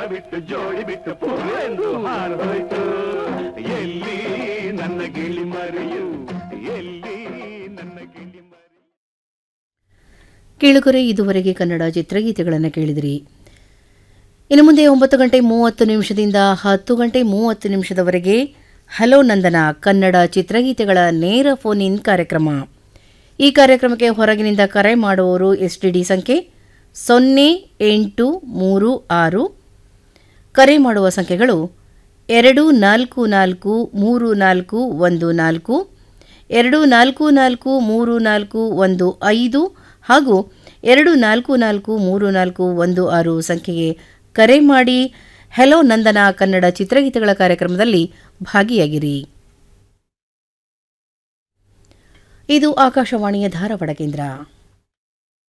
ಬಿಟ್ಟು ಜೋಡಿ ಬಿಟ್ಟು ಪೂರೆಂದು ಹಾರು ಹೋಯ್ತು ಎಲ್ಲಿ ನನ್ನ ಗಿಳಿ ಮರಿಯು ಎಲ್ಲಿ ನನ್ನ ಗಿಳಿ ಮರಿ ಕೇಳುಗರೆ ಇದುವರೆಗೆ ಕನ್ನಡ ಚಿತ್ರಗೀತೆಗಳನ್ನು ಕೇಳಿದಿರಿ ಇನ್ನು ಮುಂದೆ ಒಂಬತ್ತು ಗಂಟೆ ಮೂವತ್ತು ನಿಮಿಷದಿಂದ ಹತ್ತು ಗಂಟೆ ಮೂವತ್ತು ನಿಮಿಷದವರೆಗೆ ಹಲೋ ನಂದನ ಕನ್ನಡ ಚಿತ್ರಗೀತೆಗಳ ನೇರ ಫೋನ್ ಇನ್ ಕಾರ್ಯಕ್ರಮ ಈ ಕಾರ್ಯಕ್ರಮಕ್ಕೆ ಹೊರಗಿನಿಂದ ಕರೆ ಮಾಡುವವರು ಎಸ್ ಟಿ ಡಿ ಸಂಖ್ಯೆ ಸೊನ್ನೆ ಎಂಟು ಮೂರು ಆರು ಕರೆ ಮಾಡುವ ಸಂಖ್ಯೆಗಳು ಎರಡು ನಾಲ್ಕು ನಾಲ್ಕು ಮೂರು ನಾಲ್ಕು ಒಂದು ನಾಲ್ಕು ಎರಡು ನಾಲ್ಕು ನಾಲ್ಕು ಮೂರು ನಾಲ್ಕು ಒಂದು ಐದು ಹಾಗೂ ಎರಡು ನಾಲ್ಕು ನಾಲ್ಕು ಮೂರು ನಾಲ್ಕು ಒಂದು ಆರು ಸಂಖ್ಯೆಗೆ ಕರೆ ಮಾಡಿ ಹೆಲೋ ನಂದನ ಕನ್ನಡ ಚಿತ್ರಗೀತೆಗಳ ಕಾರ್ಯಕ್ರಮದಲ್ಲಿ ಭಾಗಿಯಾಗಿರಿ ಇದು ಆಕಾಶವಾಣಿಯ ಧಾರವಾಡ ಕೇಂದ್ರ